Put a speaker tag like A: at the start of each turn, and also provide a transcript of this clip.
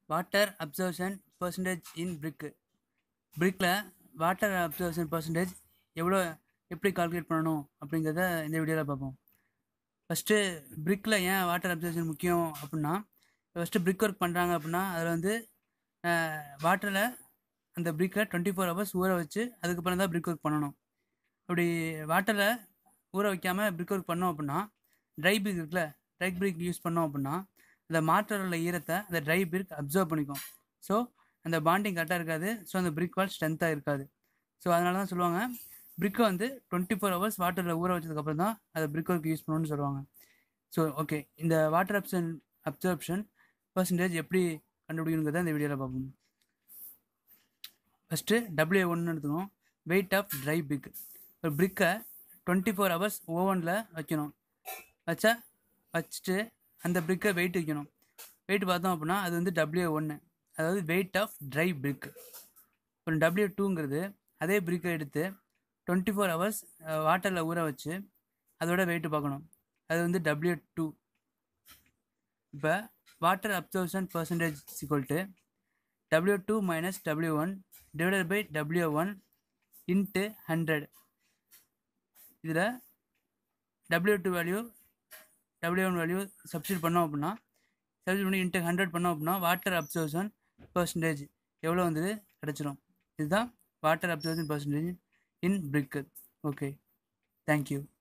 A: water absorption percentage in brick பிரிக்கில் water absorption percentage எவ்வளோ எப்படி கால்குலேட் பண்ணணும் அப்படிங்கிறத இந்த வீடியோவில் பார்ப்போம் ஃபஸ்ட்டு பிரிக்கில் ஏன் வாட்டர் அப்சர்ப்ஷன் முக்கியம் அப்படின்னா ஃபஸ்ட்டு பிரிக் ஒர்க் பண்ணுறாங்க அப்படின்னா அதில் வந்து வாட்டரில் அந்த பிரிக்கை டுவெண்ட்டி ஃபோர் ஹவர்ஸ் ஊற வச்சு அதுக்கப்புறம் தான் பிரிக் ஒர்க் பண்ணணும் அப்படி வாட்டரில் ஊற வைக்காமல் பிரிக் ஒர்க் பண்ணோம் அப்படின்னா ட்ரை பிரிக் இருக்குல்ல ட்ரை பிரிக் யூஸ் பண்ணோம் அப்படின்னா அந்த மாற்றரில் உள்ள ஈரத்தை அந்த ட்ரை பிரிக் அப்சர்வ் பண்ணிக்கும் ஸோ அந்த பாண்டிங் கரெக்டாக இருக்காது ஸோ அந்த பிரிக் வால் ஸ்ட்ரென்த்தாக இருக்காது ஸோ அதனால தான் சொல்லுவாங்க பிரிக்கை வந்து டுவெண்ட்டி ஃபோர் ஹவர்ஸ் வாட்டரில் ஊற வச்சதுக்கப்புறம் தான் அதை பிரிக் ஒர்க் யூஸ் பண்ணணும்னு சொல்லுவாங்க ஸோ ஓகே இந்த வாட்டர் அப்சன் அப்சர்ப்ஷன் பர்சன்டேஜ் எப்படி கண்டுபிடிக்கணுங்கிறத இந்த வீடியோவில் பார்ப்போம் ஃபஸ்ட்டு டபிள்யூ ஒன்று எடுத்துக்கணும் வெயிட் ஆஃப் ட்ரை பிரிக் ஒரு பிரிக்கை டுவெண்ட்டி ஃபோர் ஹவர்ஸ் ஓவனில் வைக்கணும் வச்சா வச்சுட்டு அந்த பிரிக்கை வெயிட் வைக்கணும் வெயிட் பார்த்தோம் அப்படின்னா அது வந்து டபிள்யூ ஒன்று அதாவது வெயிட் ஆஃப் ட்ரை பிரிக் ஒரு டபிள்யூ டூங்கிறது அதே பிரிக்கை எடுத்து டுவெண்ட்டி ஃபோர் ஹவர்ஸ் வாட்டரில் ஊற வச்சு அதோட வெயிட்டு பார்க்கணும் அது வந்து டபிள்யூ டூ இப்போ water absorption percentage equal to W two minus W one divided by W one into hundred இதில் W two value W one value substitute பண்ணோம் அப்படின்னா சப்ஸ்டியூட் பண்ணி இன்ட்டு ஹண்ட்ரட் பண்ணோம் அப்படின்னா வாட்டர் அப்சர்ப்ஷன் பர்சன்டேஜ் எவ்வளோ வந்தது கிடச்சிரும் இதுதான் water absorption percentage in brick okay thank you